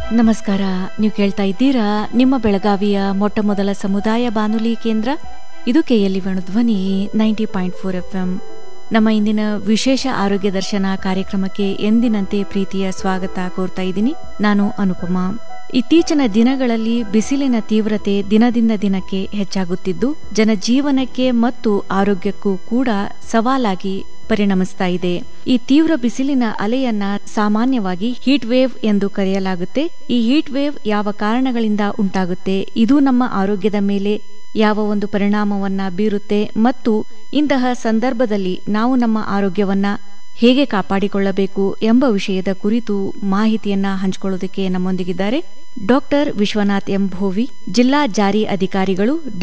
ನಮಸ್ಕಾರ ನೀವು ಕೇಳ್ತಾ ಇದ್ದೀರಾ ನಿಮ್ಮ ಬೆಳಗಾವಿಯ ಮೊಟ್ಟ ಮೊದಲ ಸಮುದಾಯ ಬಾನುಲಿ ಕೇಂದ್ರ ಇದು KLE Dhwani ninety point four F M ನಮ್ಮ ಇಂದಿನ ವಿಶೇಷ ಆರೋಗ್ಯ ದರ್ಶನ ಕಾರ್ಯಕ್ರಮಕ್ಕೆ ಎಂದಿನಂತೆ ಪ್ರೀತಿಯ ಸ್ವಾಗತ ಕೋರ್ತಾ ಇದ್ದೀನಿ ನಾನು ಅನುಪಮಾ ಇತ್ತೀಚಿನ ದಿನಗಳಲ್ಲಿ ಬಿಸಿಲಿನ ತೀವ್ರತೆ ದಿನದಿಂದ ದಿನಕ್ಕೆ ಹೆಚ್ಚಾಗುತ್ತಿದ್ದು ಜನಜೀವನಕ್ಕೆ ಮತ್ತು ಆರೋಗ್ಯಕ್ಕೂ ಕೂಡ ಸವಾಲಾಗಿ ಪರಿಣಮಿಸ್ತಾ ಇದೆ ಈ ತೀವ್ರ ಬಿಸಿಲಿನ ಅಲೆಯನ್ನ ಸಾಮಾನ್ಯವಾಗಿ ಹೀಟ್ ವೇವ್ ಎಂದು ಕರೆಯಲಾಗುತ್ತೆ ಈ ಹೀಟ್ ವೇವ್ ಯಾವ ಕಾರಣಗಳಿಂದ ಉಂಟಾಗುತ್ತೆ ಇದು ನಮ್ಮ ಆರೋಗ್ಯದ ಮೇಲೆ ಯಾವ ಒಂದು ಪರಿಣಾಮವನ್ನ ಬೀರುತ್ತೆ ಮತ್ತು ಇಂತಹ ಸಂದರ್ಭದಲ್ಲಿ ನಾವು ನಮ್ಮ ಆರೋಗ್ಯವನ್ನ ಹೇಗೆ ಕಾಪಾಡಿಕೊಳ್ಳಬೇಕು ಎಂಬ ವಿಷಯದ ಕುರಿತು ಮಾಹಿತಿಯನ್ನ ಹಂಚಿಕೊಳ್ಳೋದಕ್ಕೆ ನಮ್ಮೊಂದಿಗಿದ್ದಾರೆ ಡಾಕ್ಟರ್ ವಿಶ್ವನಾಥ್ ಎಂ ಭೋವಿ ಜಿಲ್ಲಾ ಜಾರಿ ಅಧಿಕಾರಿಗಳು